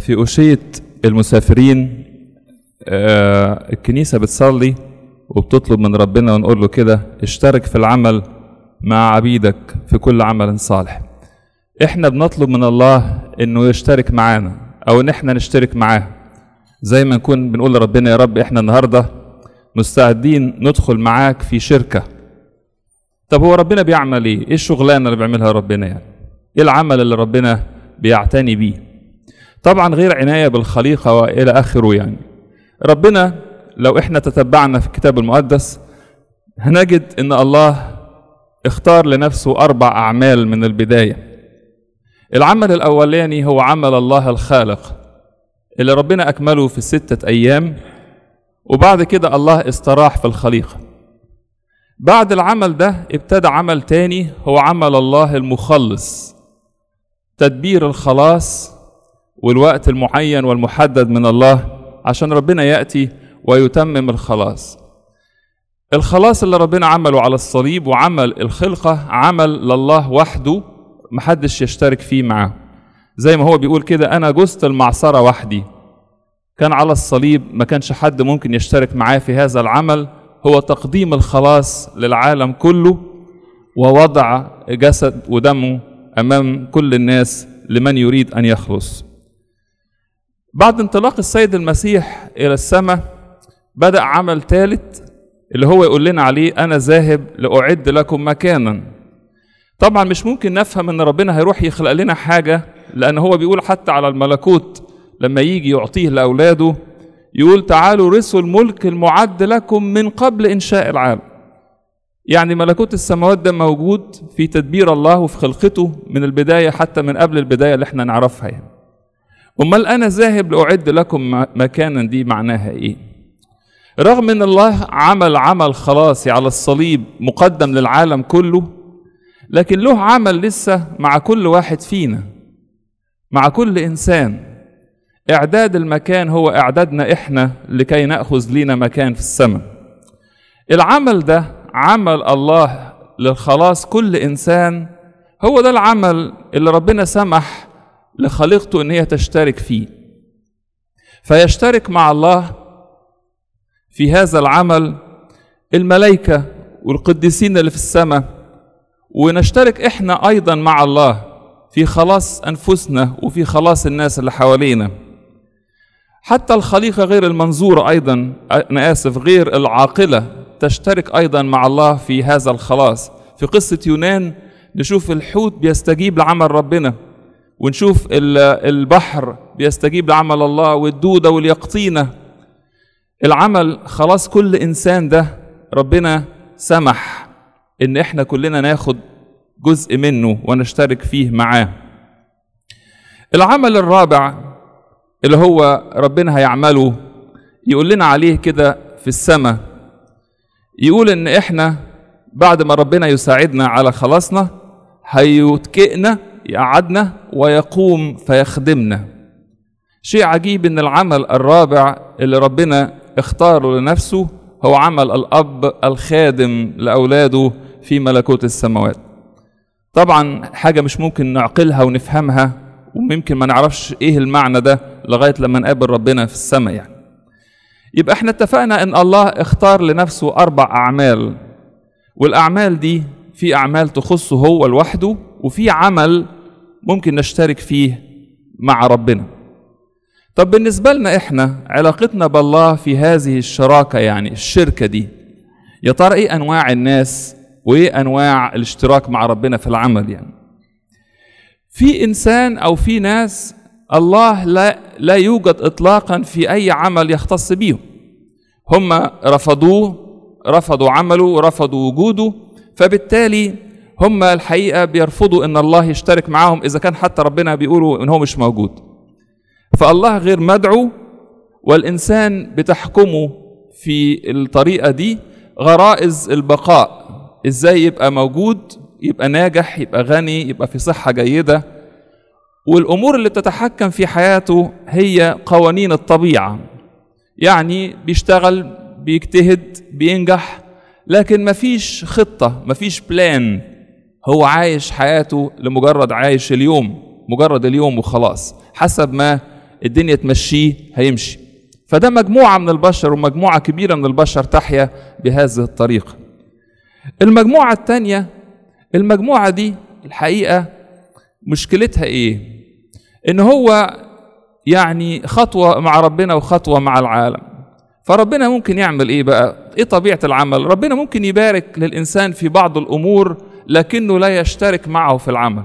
في أشية المسافرين آه، الكنيسة بتصلي وبتطلب من ربنا ونقول له كده اشترك في العمل مع عبيدك في كل عمل صالح احنا بنطلب من الله انه يشترك معانا او ان احنا نشترك معاه زي ما نكون بنقول لربنا يا رب احنا النهارده مستعدين ندخل معاك في شركه طب هو ربنا بيعمل ايه ايه الشغلانه اللي بيعملها ربنا يعني ايه العمل اللي ربنا بيعتني بيه طبعا غير عنايه بالخليقه والى اخره يعني ربنا لو احنا تتبعنا في الكتاب المقدس هنجد ان الله اختار لنفسه اربع اعمال من البدايه العمل الاولاني هو عمل الله الخالق اللي ربنا اكمله في سته ايام وبعد كده الله استراح في الخليقه بعد العمل ده ابتدى عمل تاني هو عمل الله المخلص تدبير الخلاص والوقت المعين والمحدد من الله عشان ربنا ياتي ويتمم الخلاص الخلاص اللي ربنا عمله على الصليب وعمل الخلقه عمل لله وحده محدش يشترك فيه معاه زي ما هو بيقول كده انا جزت المعصره وحدي كان على الصليب ما كانش حد ممكن يشترك معاه في هذا العمل هو تقديم الخلاص للعالم كله ووضع جسد ودمه امام كل الناس لمن يريد ان يخلص بعد انطلاق السيد المسيح الى السماء بدا عمل ثالث اللي هو يقول لنا عليه انا ذاهب لاعد لكم مكانا طبعا مش ممكن نفهم ان ربنا هيروح يخلق لنا حاجه لان هو بيقول حتى على الملكوت لما يجي يعطيه لاولاده يقول تعالوا رثوا الملك المعد لكم من قبل انشاء العالم يعني ملكوت السماوات ده موجود في تدبير الله وفي خلقته من البدايه حتى من قبل البدايه اللي احنا نعرفها يعني امال انا ذاهب لاعد لكم مكانا دي معناها ايه رغم ان الله عمل عمل خلاصي على الصليب مقدم للعالم كله لكن له عمل لسه مع كل واحد فينا مع كل انسان اعداد المكان هو اعدادنا احنا لكي ناخذ لينا مكان في السماء العمل ده عمل الله للخلاص كل انسان هو ده العمل اللي ربنا سمح لخليقته ان هي تشترك فيه فيشترك مع الله في هذا العمل الملائكه والقديسين اللي في السماء ونشترك احنا ايضا مع الله في خلاص انفسنا وفي خلاص الناس اللي حوالينا حتى الخليقه غير المنظوره ايضا انا اسف غير العاقله تشترك ايضا مع الله في هذا الخلاص في قصه يونان نشوف الحوت بيستجيب لعمل ربنا ونشوف البحر بيستجيب لعمل الله والدوده واليقطينه العمل خلاص كل انسان ده ربنا سمح ان احنا كلنا ناخد جزء منه ونشترك فيه معاه العمل الرابع اللي هو ربنا هيعمله يقول لنا عليه كده في السماء يقول ان احنا بعد ما ربنا يساعدنا على خلاصنا هيتكئنا يقعدنا ويقوم فيخدمنا شيء عجيب ان العمل الرابع اللي ربنا اختاره لنفسه هو عمل الاب الخادم لاولاده في ملكوت السماوات طبعا حاجه مش ممكن نعقلها ونفهمها وممكن ما نعرفش ايه المعنى ده لغايه لما نقابل ربنا في السماء يعني يبقى احنا اتفقنا ان الله اختار لنفسه اربع اعمال والاعمال دي في اعمال تخصه هو لوحده وفي عمل ممكن نشترك فيه مع ربنا طب بالنسبه لنا احنا علاقتنا بالله في هذه الشراكه يعني الشركه دي يا ترى ايه انواع الناس وايه انواع الاشتراك مع ربنا في العمل يعني في انسان او في ناس الله لا لا يوجد اطلاقا في اي عمل يختص بيهم هم رفضوه رفضوا عمله ورفضوا وجوده فبالتالي هم الحقيقه بيرفضوا ان الله يشترك معاهم اذا كان حتى ربنا بيقولوا ان هو مش موجود فالله غير مدعو والانسان بتحكمه في الطريقه دي غرائز البقاء ازاي يبقى موجود يبقى ناجح يبقى غني يبقى في صحه جيده والامور اللي بتتحكم في حياته هي قوانين الطبيعه يعني بيشتغل بيجتهد بينجح لكن مفيش خطه مفيش بلان هو عايش حياته لمجرد عايش اليوم مجرد اليوم وخلاص حسب ما الدنيا تمشيه هيمشي فده مجموعة من البشر ومجموعة كبيرة من البشر تحيا بهذه الطريقة المجموعة التانية المجموعة دي الحقيقة مشكلتها ايه ان هو يعني خطوة مع ربنا وخطوة مع العالم فربنا ممكن يعمل ايه بقى ايه طبيعة العمل ربنا ممكن يبارك للإنسان في بعض الأمور لكنه لا يشترك معه في العمل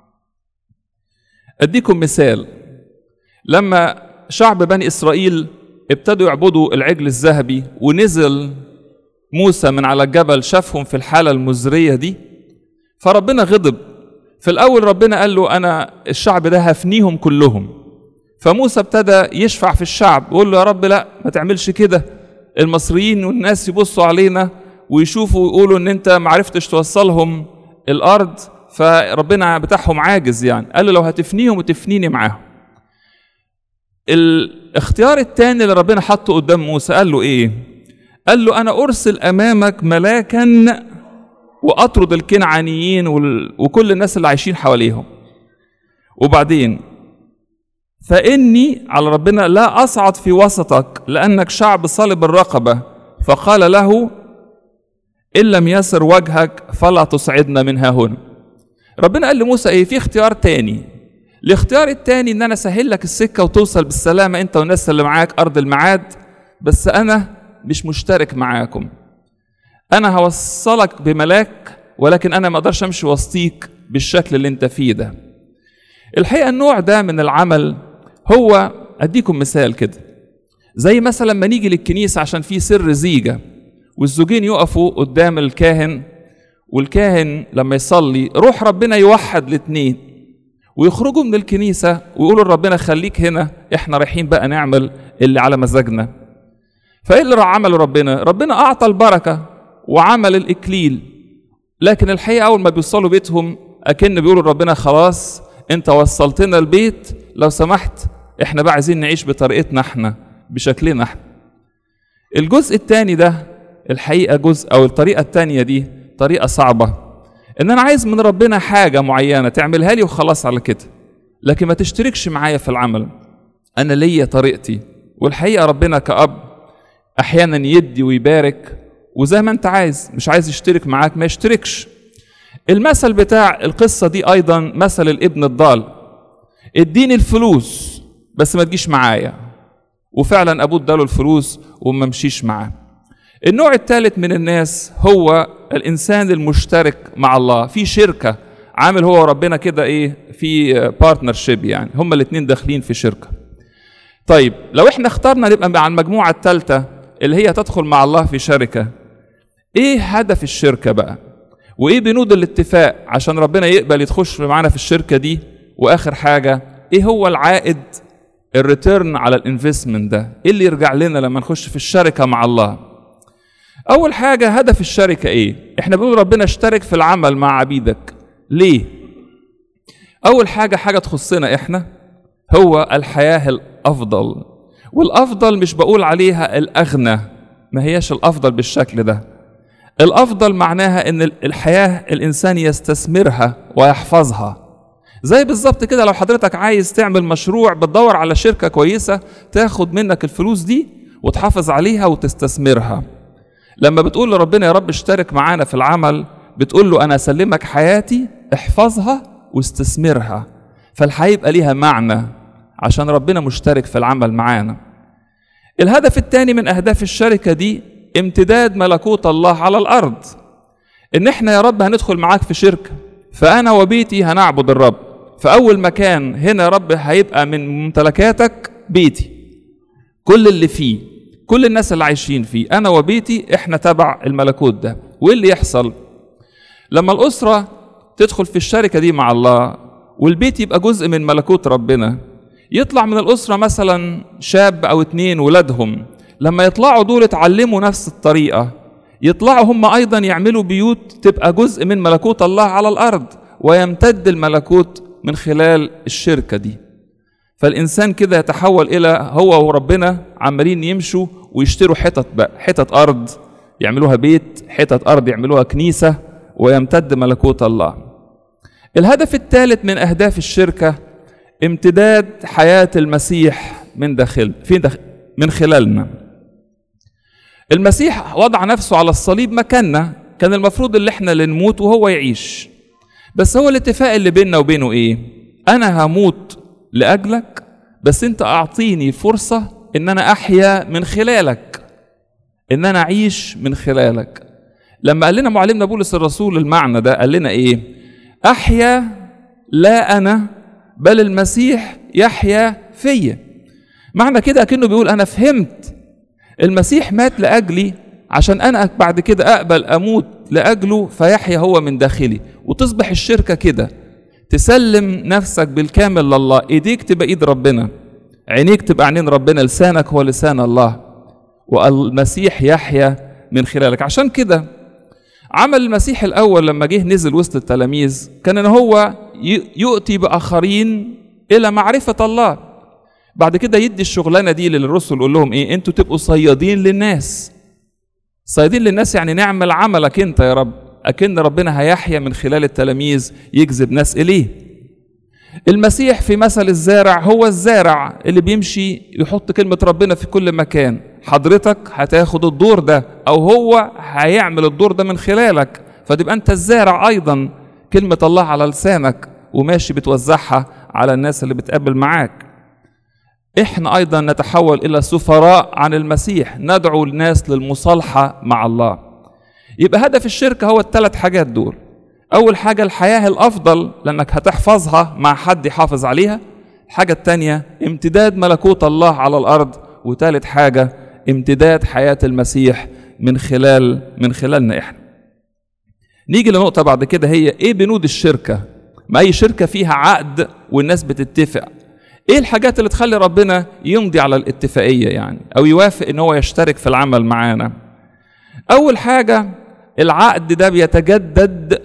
أديكم مثال لما شعب بني إسرائيل ابتدوا يعبدوا العجل الذهبي ونزل موسى من على الجبل شافهم في الحالة المزرية دي فربنا غضب في الأول ربنا قال له أنا الشعب ده هفنيهم كلهم فموسى ابتدى يشفع في الشعب يقول له يا رب لا ما تعملش كده المصريين والناس يبصوا علينا ويشوفوا ويقولوا ان انت ما عرفتش توصلهم الارض فربنا بتاعهم عاجز يعني قال له لو هتفنيهم وتفنيني معاهم الاختيار الثاني اللي ربنا حطه قدام موسى قال له ايه قال له انا ارسل امامك ملاكا واطرد الكنعانيين وكل الناس اللي عايشين حواليهم وبعدين فاني على ربنا لا اصعد في وسطك لانك شعب صلب الرقبه فقال له ان لم يسر وجهك فلا تصعدنا منها هنا ربنا قال لموسى ايه في اختيار تاني الاختيار التاني ان انا اسهل لك السكه وتوصل بالسلامه انت والناس اللي معاك ارض الميعاد بس انا مش مشترك معاكم انا هوصلك بملاك ولكن انا ما اقدرش امشي وسطيك بالشكل اللي انت فيه ده الحقيقه النوع ده من العمل هو اديكم مثال كده زي مثلا لما نيجي للكنيسه عشان في سر زيجه والزوجين يقفوا قدام الكاهن والكاهن لما يصلي روح ربنا يوحد الاثنين ويخرجوا من الكنيسه ويقولوا لربنا خليك هنا احنا رايحين بقى نعمل اللي على مزاجنا فايه اللي عمله ربنا ربنا اعطى البركه وعمل الاكليل لكن الحقيقه اول ما بيوصلوا بيتهم اكن بيقولوا لربنا خلاص انت وصلتنا البيت لو سمحت احنا بقى عايزين نعيش بطريقتنا احنا بشكلنا احنا الجزء الثاني ده الحقيقه جزء او الطريقه الثانيه دي طريقه صعبه ان انا عايز من ربنا حاجه معينه تعملها لي وخلاص على كده لكن ما تشتركش معايا في العمل انا ليا طريقتي والحقيقه ربنا كاب احيانا يدي ويبارك وزي ما انت عايز مش عايز يشترك معاك ما يشتركش المثل بتاع القصة دي أيضا مثل الابن الضال اديني الفلوس بس ما تجيش معايا وفعلا أبوه اداله الفلوس وما مشيش معاه النوع الثالث من الناس هو الإنسان المشترك مع الله في شركة عامل هو وربنا كده إيه في بارتنرشيب يعني هما الاتنين داخلين في شركة طيب لو احنا اخترنا نبقى مع المجموعة الثالثة اللي هي تدخل مع الله في شركة ايه هدف الشركة بقى وايه بنود الاتفاق عشان ربنا يقبل يتخش معانا في الشركه دي واخر حاجه ايه هو العائد الريتيرن على الانفستمنت ده ايه اللي يرجع لنا لما نخش في الشركه مع الله اول حاجه هدف الشركه ايه احنا بنقول ربنا اشترك في العمل مع عبيدك ليه اول حاجه حاجه تخصنا احنا هو الحياه الافضل والافضل مش بقول عليها الاغنى ما هياش الافضل بالشكل ده الافضل معناها ان الحياه الانسان يستثمرها ويحفظها زي بالظبط كده لو حضرتك عايز تعمل مشروع بتدور على شركه كويسه تاخد منك الفلوس دي وتحافظ عليها وتستثمرها لما بتقول لربنا يا رب اشترك معانا في العمل بتقول له انا اسلمك حياتي احفظها واستثمرها فالحياه يبقى ليها معنى عشان ربنا مشترك في العمل معانا الهدف الثاني من اهداف الشركه دي امتداد ملكوت الله على الارض ان احنا يا رب هندخل معاك في شركه فانا وبيتي هنعبد الرب فاول مكان هنا يا رب هيبقى من ممتلكاتك بيتي كل اللي فيه كل الناس اللي عايشين فيه انا وبيتي احنا تبع الملكوت ده وايه اللي يحصل لما الاسره تدخل في الشركه دي مع الله والبيت يبقى جزء من ملكوت ربنا يطلع من الاسره مثلا شاب او اتنين ولادهم لما يطلعوا دول اتعلموا نفس الطريقة يطلعوا هم أيضا يعملوا بيوت تبقى جزء من ملكوت الله على الأرض ويمتد الملكوت من خلال الشركة دي فالإنسان كده يتحول إلى هو وربنا عمالين يمشوا ويشتروا حتت بقى حتت أرض يعملوها بيت حتت أرض يعملوها كنيسة ويمتد ملكوت الله الهدف الثالث من أهداف الشركة امتداد حياة المسيح من داخل في داخل من خلالنا المسيح وضع نفسه على الصليب مكاننا كان المفروض اللي احنا اللي نموت وهو يعيش بس هو الاتفاق اللي بيننا وبينه ايه انا هموت لاجلك بس انت اعطيني فرصة ان انا احيا من خلالك ان انا اعيش من خلالك لما قال لنا معلمنا بولس الرسول المعنى ده قال لنا ايه احيا لا انا بل المسيح يحيا فيا معنى كده اكنه بيقول انا فهمت المسيح مات لاجلي عشان انا بعد كده اقبل اموت لاجله فيحيا هو من داخلي وتصبح الشركه كده تسلم نفسك بالكامل لله ايديك تبقى ايد ربنا عينيك تبقى عينين ربنا لسانك هو لسان الله والمسيح يحيا من خلالك عشان كده عمل المسيح الاول لما جه نزل وسط التلاميذ كان ان هو يؤتي باخرين الى معرفه الله بعد كده يدي الشغلانه دي للرسل يقول لهم ايه انتوا تبقوا صيادين للناس صيادين للناس يعني نعمل عملك انت يا رب اكن ربنا هيحيا من خلال التلاميذ يجذب ناس اليه المسيح في مثل الزارع هو الزارع اللي بيمشي يحط كلمة ربنا في كل مكان حضرتك هتاخد الدور ده أو هو هيعمل الدور ده من خلالك فتبقى أنت الزارع أيضا كلمة الله على لسانك وماشي بتوزعها على الناس اللي بتقابل معاك احنا ايضا نتحول الى سفراء عن المسيح ندعو الناس للمصالحه مع الله يبقى هدف الشركه هو الثلاث حاجات دول اول حاجه الحياه الافضل لانك هتحفظها مع حد يحافظ عليها الحاجه الثانيه امتداد ملكوت الله على الارض وثالث حاجه امتداد حياه المسيح من خلال من خلالنا احنا نيجي لنقطه بعد كده هي ايه بنود الشركه ما اي شركه فيها عقد والناس بتتفق ايه الحاجات اللي تخلي ربنا يمضي على الاتفاقيه يعني او يوافق ان هو يشترك في العمل معانا اول حاجه العقد ده بيتجدد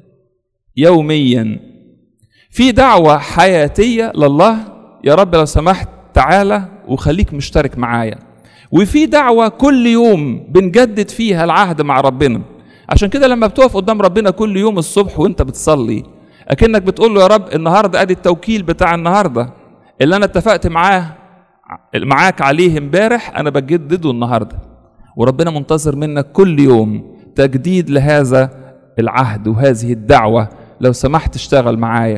يوميا في دعوه حياتيه لله يا رب لو سمحت تعالى وخليك مشترك معايا وفي دعوه كل يوم بنجدد فيها العهد مع ربنا عشان كده لما بتقف قدام ربنا كل يوم الصبح وانت بتصلي اكنك بتقول له يا رب النهارده ادي التوكيل بتاع النهارده اللي انا اتفقت معاه معاك عليه امبارح انا بجدده النهارده وربنا منتظر منك كل يوم تجديد لهذا العهد وهذه الدعوه لو سمحت اشتغل معايا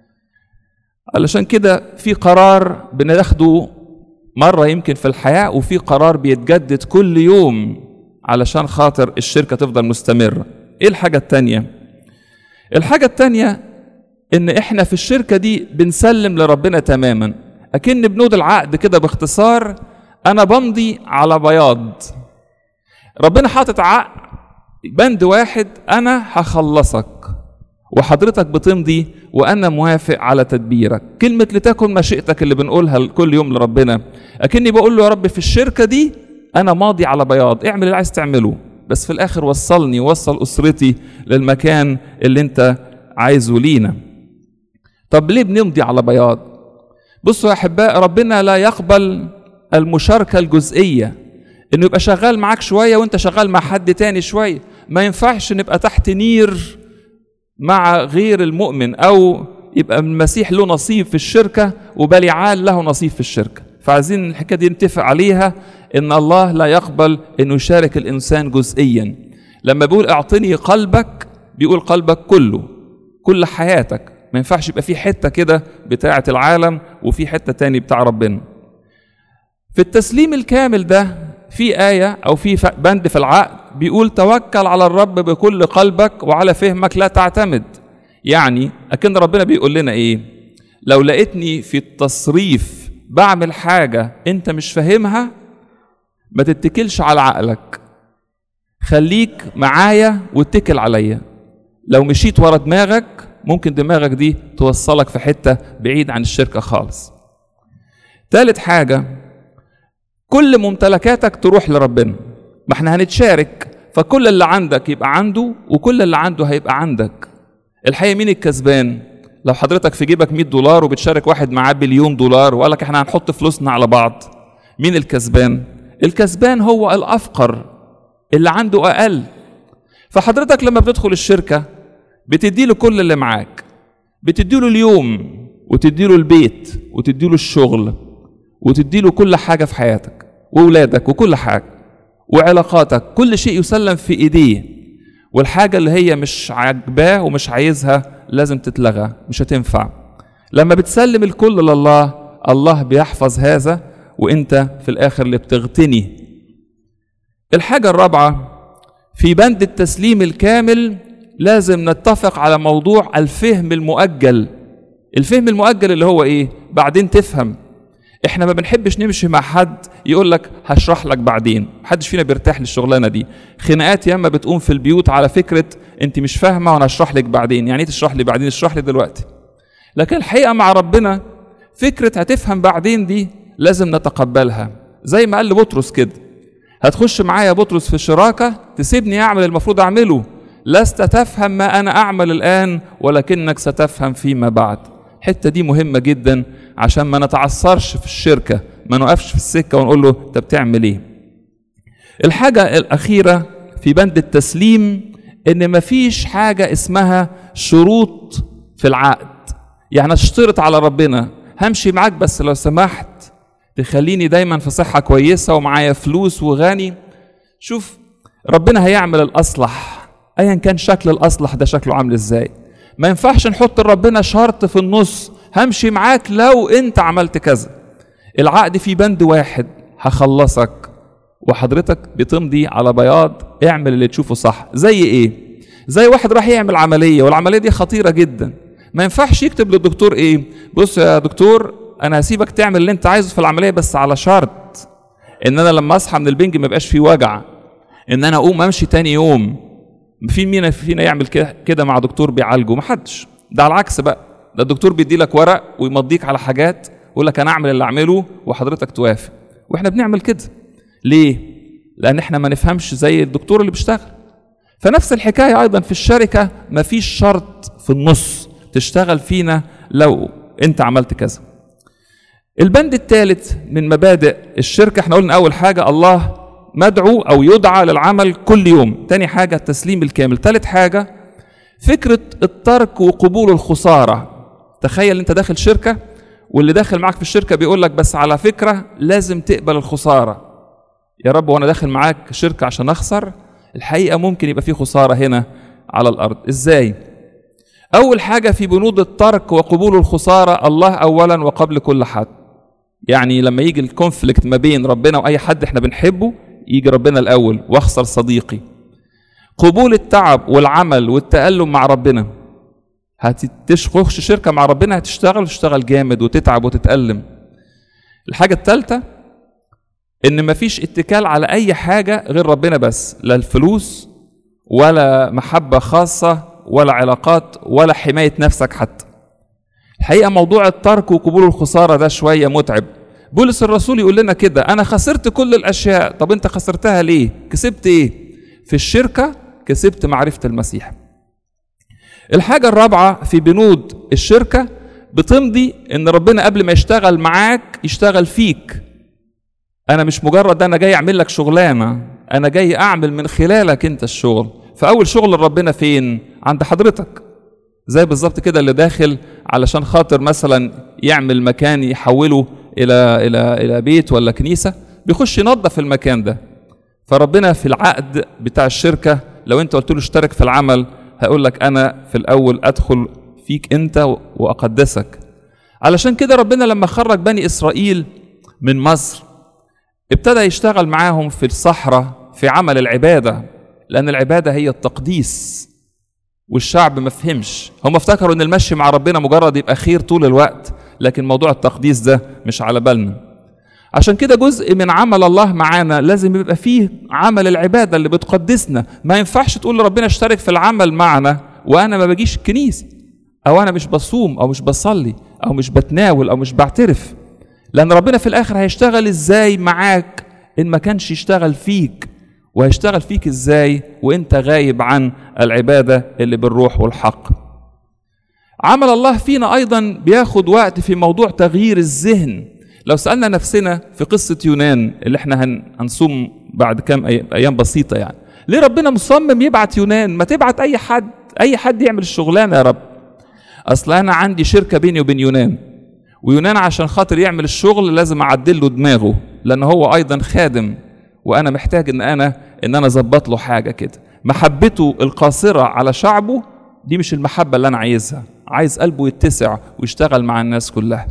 علشان كده في قرار بناخده مره يمكن في الحياه وفي قرار بيتجدد كل يوم علشان خاطر الشركه تفضل مستمره ايه الحاجه التانيه الحاجه التانيه ان احنا في الشركه دي بنسلم لربنا تماما اكن بنود العقد كده باختصار انا بمضي على بياض ربنا حاطط عقد بند واحد انا هخلصك وحضرتك بتمضي وانا موافق على تدبيرك كلمه لتكن مشيئتك اللي بنقولها كل يوم لربنا اكني بقول له يا رب في الشركه دي انا ماضي على بياض اعمل اللي عايز تعمله بس في الاخر وصلني وصل اسرتي للمكان اللي انت عايزه لينا طب ليه بنمضي على بياض بصوا يا احباء ربنا لا يقبل المشاركه الجزئيه انه يبقى شغال معاك شويه وانت شغال مع حد تاني شويه ما ينفعش نبقى تحت نير مع غير المؤمن او يبقى المسيح له نصيب في الشركه وبليعال له نصيب في الشركه فعايزين الحكايه دي نتفق عليها ان الله لا يقبل انه يشارك الانسان جزئيا لما بيقول اعطني قلبك بيقول قلبك كله كل حياتك ما ينفعش يبقى في حته كده بتاعه العالم وفي حته تاني بتاع ربنا في التسليم الكامل ده في آية أو في بند في العقد بيقول توكل على الرب بكل قلبك وعلى فهمك لا تعتمد يعني أكن ربنا بيقول لنا إيه لو لقيتني في التصريف بعمل حاجة أنت مش فاهمها ما تتكلش على عقلك خليك معايا واتكل عليا لو مشيت ورا دماغك ممكن دماغك دي توصلك في حتة بعيد عن الشركة خالص تالت حاجة كل ممتلكاتك تروح لربنا ما احنا هنتشارك فكل اللي عندك يبقى عنده وكل اللي عنده هيبقى عندك الحقيقة مين الكسبان لو حضرتك في جيبك 100 دولار وبتشارك واحد معاه بليون دولار وقال لك احنا هنحط فلوسنا على بعض مين الكسبان الكسبان هو الافقر اللي عنده اقل فحضرتك لما بتدخل الشركه بتدي له كل اللي معاك بتدي له اليوم وتديله البيت وتديله الشغل وتديله كل حاجة في حياتك وولادك وكل حاجة وعلاقاتك كل شيء يسلم في ايديه والحاجة اللي هي مش عاجباه ومش عايزها لازم تتلغى مش هتنفع لما بتسلم الكل لله الله بيحفظ هذا وانت في الاخر اللي بتغتني الحاجة الرابعة في بند التسليم الكامل لازم نتفق على موضوع الفهم المؤجل الفهم المؤجل اللي هو ايه بعدين تفهم احنا ما بنحبش نمشي مع حد يقول لك هشرح لك بعدين محدش فينا بيرتاح للشغلانه دي خناقات ياما بتقوم في البيوت على فكره انت مش فاهمه وانا هشرح لك بعدين يعني ايه تشرح لي بعدين اشرح لي دلوقتي لكن الحقيقه مع ربنا فكره هتفهم بعدين دي لازم نتقبلها زي ما قال لبطرس كده هتخش معايا بطرس في شراكه تسيبني اعمل المفروض اعمله لست تفهم ما انا اعمل الان ولكنك ستفهم فيما بعد الحته دي مهمه جدا عشان ما نتعثرش في الشركه ما نقفش في السكه ونقول له انت بتعمل ايه الحاجه الاخيره في بند التسليم ان مفيش حاجه اسمها شروط في العقد يعني اشترط على ربنا همشي معاك بس لو سمحت تخليني دايما في صحه كويسه ومعايا فلوس وغني شوف ربنا هيعمل الاصلح ايا كان شكل الاصلح ده شكله عامل ازاي ما ينفعش نحط لربنا شرط في النص همشي معاك لو انت عملت كذا العقد في بند واحد هخلصك وحضرتك بتمضي على بياض اعمل اللي تشوفه صح زي ايه زي واحد راح يعمل عمليه والعمليه دي خطيره جدا ما ينفعش يكتب للدكتور ايه بص يا دكتور انا هسيبك تعمل اللي انت عايزه في العمليه بس على شرط ان انا لما اصحى من البنج ما يبقاش فيه وجع ان انا اقوم امشي تاني يوم في مين فينا يعمل كده مع دكتور بيعالجه ما حدش ده على العكس بقى ده الدكتور بيدي لك ورق ويمضيك على حاجات ويقول لك انا اعمل اللي اعمله وحضرتك توافق واحنا بنعمل كده ليه لان احنا ما نفهمش زي الدكتور اللي بيشتغل فنفس الحكايه ايضا في الشركه ما فيش شرط في النص تشتغل فينا لو انت عملت كذا البند الثالث من مبادئ الشركه احنا قلنا اول حاجه الله مدعو او يدعى للعمل كل يوم تاني حاجه التسليم الكامل تالت حاجه فكره الترك وقبول الخساره تخيل انت داخل شركه واللي داخل معاك في الشركه بيقول لك بس على فكره لازم تقبل الخساره يا رب وانا داخل معاك شركه عشان اخسر الحقيقه ممكن يبقى في خساره هنا على الارض ازاي اول حاجه في بنود الترك وقبول الخساره الله اولا وقبل كل حد يعني لما يجي الكونفليكت ما بين ربنا واي حد احنا بنحبه يجي ربنا الاول واخسر صديقي قبول التعب والعمل والتألم مع ربنا هتخش شركة مع ربنا هتشتغل وتشتغل جامد وتتعب وتتألم الحاجة الثالثة إن مفيش اتكال على أي حاجة غير ربنا بس لا الفلوس ولا محبة خاصة ولا علاقات ولا حماية نفسك حتى الحقيقة موضوع الترك وقبول الخسارة ده شوية متعب بولس الرسول يقول لنا كده أنا خسرت كل الأشياء طب أنت خسرتها ليه كسبت إيه في الشركة كسبت معرفة المسيح الحاجة الرابعة في بنود الشركة بتمضي ان ربنا قبل ما يشتغل معاك يشتغل فيك انا مش مجرد انا جاي اعمل لك شغلانة انا جاي اعمل من خلالك انت الشغل فاول شغل ربنا فين عند حضرتك زي بالظبط كده اللي داخل علشان خاطر مثلا يعمل مكان يحوله الى الى الى بيت ولا كنيسه بيخش ينظف المكان ده فربنا في العقد بتاع الشركه لو انت قلت له اشترك في العمل هيقول لك انا في الاول ادخل فيك انت واقدسك علشان كده ربنا لما خرج بني اسرائيل من مصر ابتدى يشتغل معاهم في الصحراء في عمل العباده لان العباده هي التقديس والشعب ما فهمش هم افتكروا ان المشي مع ربنا مجرد يبقى خير طول الوقت لكن موضوع التقديس ده مش على بالنا عشان كده جزء من عمل الله معانا لازم يبقى فيه عمل العبادة اللي بتقدسنا ما ينفعش تقول لربنا اشترك في العمل معنا وأنا ما بجيش الكنيسة أو أنا مش بصوم أو مش بصلي أو مش بتناول أو مش بعترف لأن ربنا في الآخر هيشتغل إزاي معاك إن ما كانش يشتغل فيك وهيشتغل فيك إزاي وإنت غايب عن العبادة اللي بالروح والحق عمل الله فينا أيضا بياخد وقت في موضوع تغيير الذهن لو سألنا نفسنا في قصة يونان اللي احنا هنصوم بعد كام أيام بسيطة يعني ليه ربنا مصمم يبعت يونان ما تبعت أي حد أي حد يعمل الشغلانة يا رب اصل انا عندي شركه بيني وبين يونان ويونان عشان خاطر يعمل الشغل لازم اعدل له دماغه لان هو ايضا خادم وانا محتاج ان انا ان انا اظبط له حاجه كده محبته القاصره على شعبه دي مش المحبه اللي انا عايزها عايز قلبه يتسع ويشتغل مع الناس كلها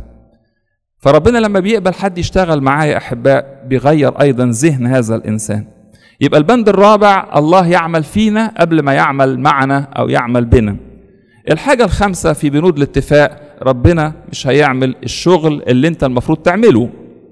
فربنا لما بيقبل حد يشتغل معاه يا احباء بيغير ايضا ذهن هذا الانسان يبقى البند الرابع الله يعمل فينا قبل ما يعمل معنا او يعمل بنا الحاجه الخامسه في بنود الاتفاق ربنا مش هيعمل الشغل اللي انت المفروض تعمله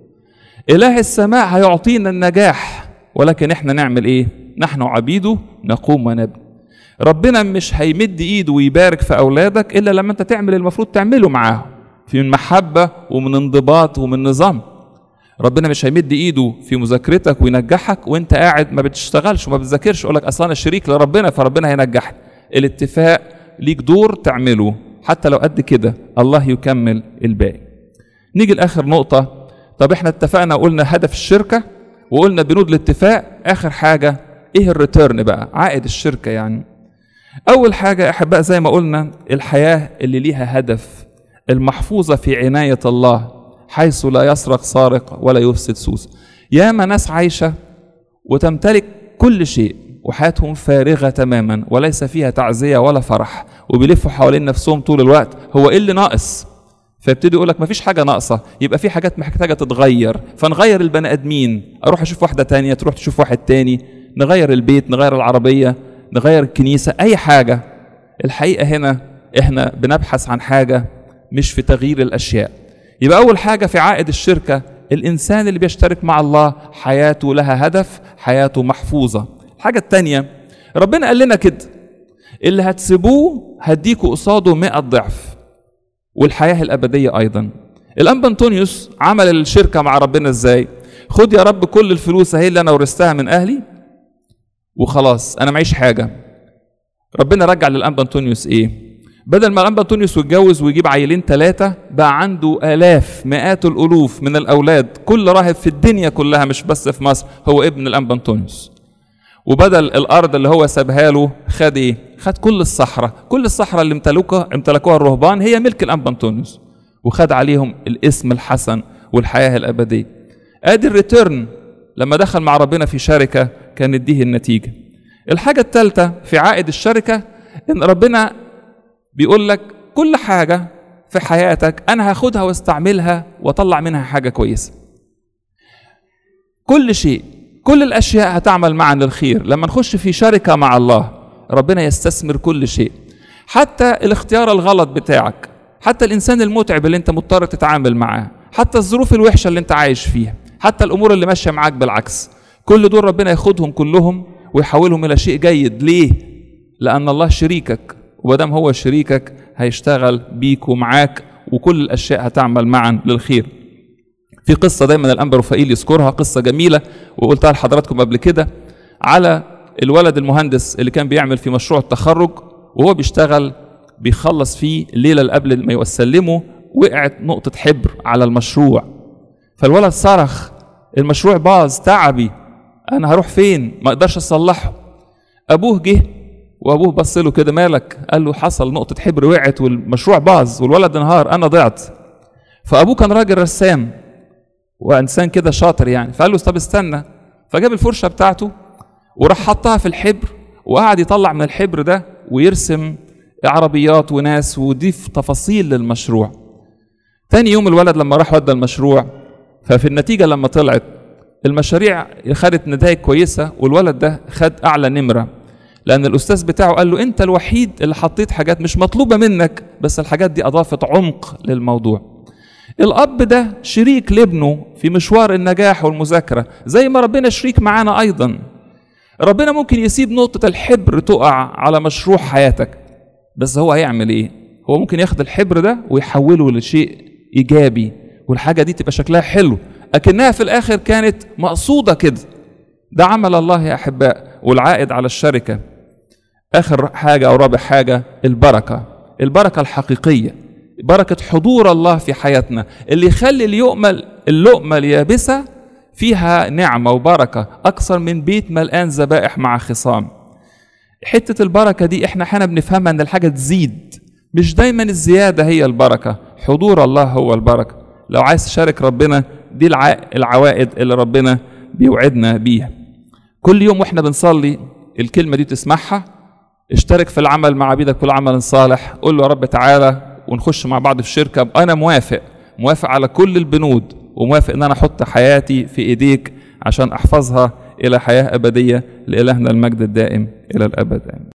اله السماء هيعطينا النجاح ولكن احنا نعمل ايه نحن عبيده نقوم ونبني ربنا مش هيمد ايده ويبارك في اولادك الا لما انت تعمل المفروض تعمله معاهم في من محبه ومن انضباط ومن نظام ربنا مش هيمد ايده في مذاكرتك وينجحك وانت قاعد ما بتشتغلش وما بتذاكرش يقول لك اصل انا شريك لربنا فربنا هينجحك الاتفاق ليك دور تعمله حتى لو قد كده الله يكمل الباقي نيجي لاخر نقطه طب احنا اتفقنا وقلنا هدف الشركه وقلنا بنود الاتفاق اخر حاجه ايه الريتيرن بقى عائد الشركه يعني اول حاجه احباء زي ما قلنا الحياه اللي ليها هدف المحفوظه في عنايه الله حيث لا يسرق سارق ولا يفسد سوس ياما ناس عايشه وتمتلك كل شيء وحياتهم فارغه تماما وليس فيها تعزيه ولا فرح وبيلفوا حوالين نفسهم طول الوقت هو ايه اللي ناقص فيبتدي يقول لك مفيش حاجه ناقصه يبقى في حاجات محتاجه تتغير فنغير البني ادمين اروح اشوف واحده تانية تروح تشوف واحد تاني نغير البيت نغير العربيه نغير الكنيسه اي حاجه الحقيقه هنا احنا بنبحث عن حاجه مش في تغيير الاشياء يبقى اول حاجه في عائد الشركه الانسان اللي بيشترك مع الله حياته لها هدف حياته محفوظه الحاجه الثانيه ربنا قال لنا كده اللي هتسيبوه هديكوا قصاده 100 ضعف والحياه الابديه ايضا الانبا انطونيوس عمل الشركه مع ربنا ازاي خد يا رب كل الفلوس اهي اللي انا ورثتها من اهلي وخلاص انا معيش حاجه ربنا رجع للانبا انطونيوس ايه بدل ما الانبا انطونيوس يتجوز ويجيب عيلين ثلاثه بقى عنده الاف مئات الالوف من الاولاد كل راهب في الدنيا كلها مش بس في مصر هو ابن الانبا انطونيوس وبدل الارض اللي هو سابها له خد ايه خد كل الصحراء كل الصحراء اللي امتلكوها امتلكوها الرهبان هي ملك الانبا انطونيوس وخد عليهم الاسم الحسن والحياه الابديه ادي الريتيرن لما دخل مع ربنا في شركه كانت دي النتيجه الحاجه الثالثه في عائد الشركه ان ربنا بيقول لك كل حاجه في حياتك انا هاخدها واستعملها واطلع منها حاجه كويسه كل شيء كل الاشياء هتعمل معا للخير لما نخش في شركه مع الله ربنا يستثمر كل شيء حتى الاختيار الغلط بتاعك حتى الانسان المتعب اللي انت مضطر تتعامل معاه حتى الظروف الوحشه اللي انت عايش فيها حتى الامور اللي ماشيه معاك بالعكس كل دول ربنا ياخدهم كلهم ويحولهم الى شيء جيد ليه لان الله شريكك ومادام هو شريكك هيشتغل بيك ومعاك وكل الاشياء هتعمل معا للخير في قصة دايما الأنبا رفائيل يذكرها قصة جميلة وقلتها لحضراتكم قبل كده على الولد المهندس اللي كان بيعمل في مشروع التخرج وهو بيشتغل بيخلص فيه الليلة اللي قبل ما يسلمه وقعت نقطة حبر على المشروع فالولد صرخ المشروع باظ تعبي أنا هروح فين ما أقدرش أصلحه أبوه جه وأبوه بص له كده مالك قال له حصل نقطة حبر وقعت والمشروع باظ والولد انهار أنا ضعت فأبوه كان راجل رسام وانسان كده شاطر يعني فقال له طب استنى فجاب الفرشه بتاعته وراح حطها في الحبر وقعد يطلع من الحبر ده ويرسم عربيات وناس ويضيف تفاصيل للمشروع تاني يوم الولد لما راح ودى المشروع ففي النتيجة لما طلعت المشاريع خدت نتائج كويسة والولد ده خد أعلى نمرة لأن الأستاذ بتاعه قال له أنت الوحيد اللي حطيت حاجات مش مطلوبة منك بس الحاجات دي أضافت عمق للموضوع الاب ده شريك لابنه في مشوار النجاح والمذاكره زي ما ربنا شريك معانا ايضا ربنا ممكن يسيب نقطه الحبر تقع على مشروع حياتك بس هو هيعمل ايه هو ممكن ياخد الحبر ده ويحوله لشيء ايجابي والحاجه دي تبقى شكلها حلو لكنها في الاخر كانت مقصوده كده ده عمل الله يا احباء والعائد على الشركه اخر حاجه او رابع حاجه البركه البركه الحقيقيه بركة حضور الله في حياتنا اللي يخلي اللقمة اللقمة اليابسة فيها نعمة وبركة أكثر من بيت ملآن ذبائح مع خصام حتة البركة دي احنا احيانا بنفهمها ان الحاجة تزيد مش دايما الزيادة هي البركة حضور الله هو البركة لو عايز تشارك ربنا دي الع... العوائد اللي ربنا بيوعدنا بيها كل يوم واحنا بنصلي الكلمة دي تسمعها اشترك في العمل مع عبيدك كل عمل صالح قول له يا رب تعالى ونخش مع بعض في شركة أنا موافق موافق على كل البنود وموافق ان انا احط حياتي في ايديك عشان احفظها الى حياه ابديه لالهنا المجد الدائم الى الابد امين